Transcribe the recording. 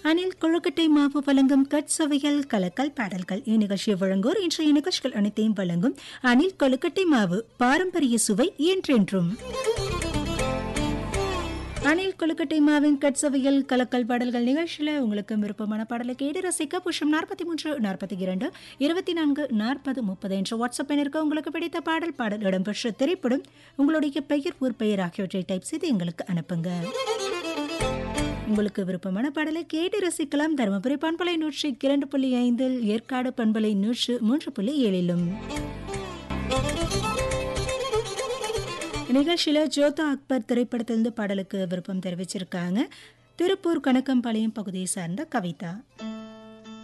அனில் கொழுக்கட்டை மாவு வழங்கும் கட்சவையல் கலக்கல் பாடல்கள் இந்நிகழ்ச்சியை வழங்குவோர் இன்றைய நிகழ்ச்சிகள் அனைத்தையும் வழங்கும் அனில் கொழுக்கட்டை மாவு பாரம்பரிய சுவை என்றென்றும் அனில் கொழுக்கட்டை மாவின் கட்சவையில் கலக்கல் பாடல்கள் நிகழ்ச்சியில் உங்களுக்கு விருப்பமான பாடலை கேட்டு ரசிக்க புஷம் நாற்பத்தி மூன்று நாற்பத்தி இரண்டு இருபத்தி நான்கு நாற்பது முப்பது என்ற வாட்ஸ்அப் எண்ணிற்கு உங்களுக்கு பிடித்த பாடல் பாடல் இடம்பெற்ற திரைப்படம் உங்களுடைய பெயர் ஊர் பெயர் ஆகியவற்றை டைப் செய்து எங்களுக்கு அனுப்புங்க உங்களுக்கு விருப்பமான பாடலை கேட்டு ரசிக்கலாம் தருமபுரி பண்பலை நூற்றி இரண்டு புள்ளி ஐந்தில் ஏற்காடு பண்பலை நூற்று மூன்று புள்ளி ஏழிலும் நிகழ்ச்சியில ஜோதா அக்பர் திரைப்படத்திலிருந்து பாடலுக்கு விருப்பம் தெரிவிச்சிருக்காங்க திருப்பூர் கணக்கம்பாளையம் பகுதியை சார்ந்த கவிதா